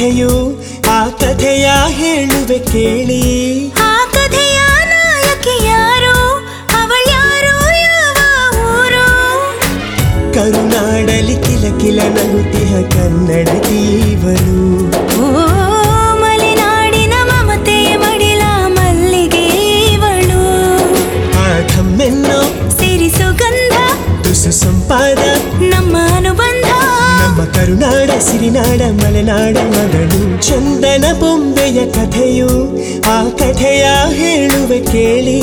ಕಥೆಯು ಆ ಕಥೆಯ ಹೇಳುವೆ ಕೇಳಿ ಆ ಕಥೆಯ ನಾಯಕಿ ಯಾರು ಅವಳ್ಯಾರು ಯಾವ ಊರು ಕರುನಾಡಲಿ ಕಿಲ ಕಿಲ ನಗುತ್ತಿಹ ಕನ್ನಡ ದೀವನು ಓ ಮಲೆನಾಡಿನ ಮಮತೆಯ ಮಡಿಲ ಮಲ್ಲಿಗೆ ಇವಳು ಆ ಧಮ್ಮೆನ್ನೋ ಸಿರಿ ಸುಗಂಧ ತುಸು ಸಂಪಾದ ನಮ್ಮ ಅನುಬಂಧ ನಮ್ಮ ಕರುನಾಡ ಸಿರಿನಾಡ ಮಲೆನಾಡ ಮಗಳು ಚಂದನ ಬೊಂಬೆಯ ಕಥೆಯು ಆ ಕಥೆಯ ಹೇಳುವೆ ಕೇಳಿ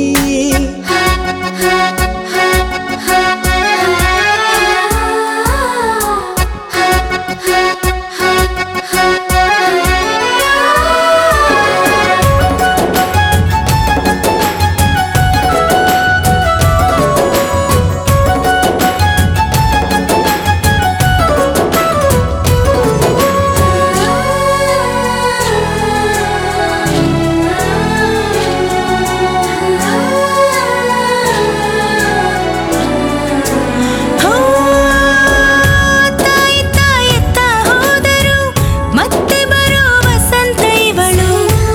ಹೋ, ತಾಯಿ ತಾಯತ್ತ ಹೋದರು ಮತ್ತೆ ಬರೋ ವಸಂತ ಇವಳು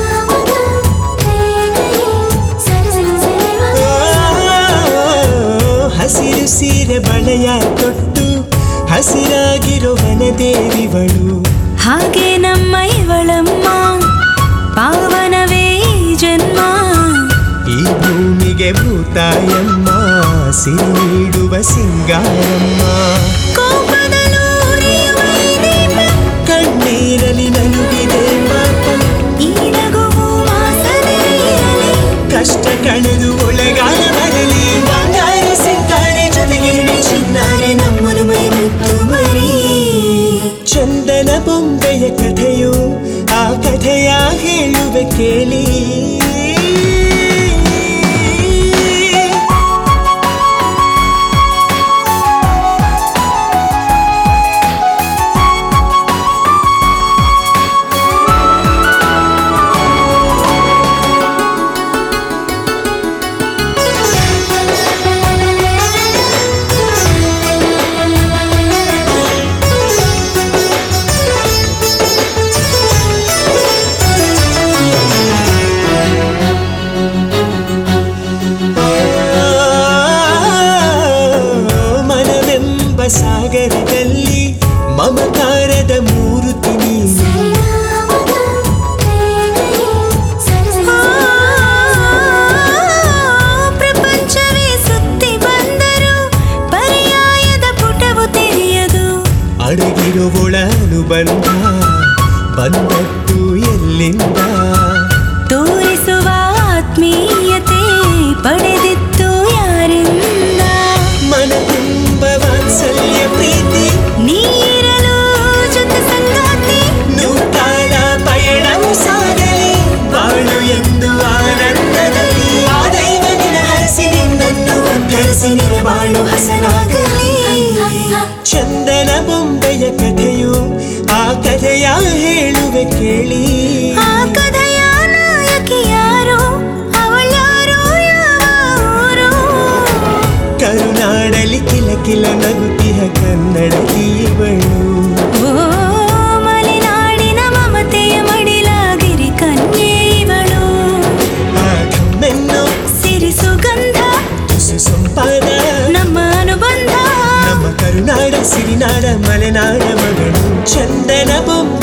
ಓ, ಹಸಿರು ಸೀರೆ ಬಳೆಯ ತೊಟ್ಟು ಹಸಿರಾಗಿರೋ ವನದೇವಿವಳು ಹಾಗೆ ನಮ್ಮ ಇವಳಮ್ಮ ಪಾವನವೇ ಈ ಜನ್ಮ ಈ ಭೂಮಿಗೆ ಭೂತಾಯಮ್ಮ ಸಿರಿ ನೀಡುವ ಸಿಂಗಾರಮ್ಮ ಕೋಪದಲ್ಲೂ ಉರಿಯುವ ಈ ದೀಪ, ಕಣ್ಣೀರಲಿ ನಲುಗಿದೆ ಪಾಪ ಈ ನಗುವು ವಾಸನೆ ಇರಲಿ. ಕಷ್ಟ ಕಳೆದು ಒಳಗಾಲ ಬರಲಿ ಬಂಗಾರ ಸಿಂಗಾರೆ ಜೊತೆಗೆ ಚಿನ್ನಾರೆ ನಮ್ಮನು ಮೈ ಮುತ್ತು ಮರಿ ಚಂದನ ಬೊಂಬೆಯ ಕಥೆಯು ಆ ಕಥೆಯ ಹೇಳುವೆ ಕೇಳಿ ಮನವೆಂಬ ಸಾಗರದಲ್ಲಿ ಮಮಕಾರದ ಮೂರುತಿ ನೀನು ಪ್ರಪಂಚವೇ ಸುತ್ತಿ ಬಂದರು ಪರ್ಯಾಯದ ಪುಟವು ತೆರೆಯದು ಅಡಗಿರುವೊಳ ಅನುಬಂಧ ಬಂದದ್ದು ಎಲ್ಲಿಂದ ತೋರಿಸುವ ಆತ್ಮೀಯತೆ ಪಡೆದಿತ್ತು ಯಾರಿಂದ ಮನ ತುಂಬ ವಾತ್ಸಲ್ಯ ಪ್ರೀತಿ ನೀರಲು ಜೊತೆ ಸಂಗಾತಿ ನೂಕಾಲ ಪಯಣವು ಸಾಗಲಿ ಬಾಳು ಎಂದು ಆನಂದದಲ್ಲಿ ಆ ದೈವ ನಿನ ಹರಸಿ ನಿನ್ನನ್ನು ಒಗ್ಗರಿಸಿ ನಿನ ಬಾಳು ಹಸನಾಗಲಿ ಚಂದನ ಬೊಂಬೆಯ ಕಥೆಯು ಆ ಕಥೆಯ ಹೇಳುವೆ ಕೇಳಿ ಆ ಕಥೆಯ ನಾಯಕಿ ಯಾರು ಅವಳ್ಯಾರು ಯಾವ ಊರು ಕರುನಾಡಲಿ ಕಿಲ ಕಿಲ ನಗುತ್ತಿಹ ಕನ್ನಡ ಇವಳು ಓ ಮಲೆನಾಡಿನ ಮಮತೆಯ ಮಡಿಲಾಗಿರಿ ಕನ್ಯೆ ಇವಳು ಆ ಕಮ್ಮೆನ್ನೋ ಸಿರಿ ಸುಗಂಧ ತುಸು ಸಂಪಾದ ನಮ್ಮ ಅನುಬಂಧ ನಮ್ಮ ಕರುನಾಡ ಸಿರಿನಾಡ ಮಲೆನಾಡ ಮಗಳು ಚಂದನ ಬೊಂಬೆ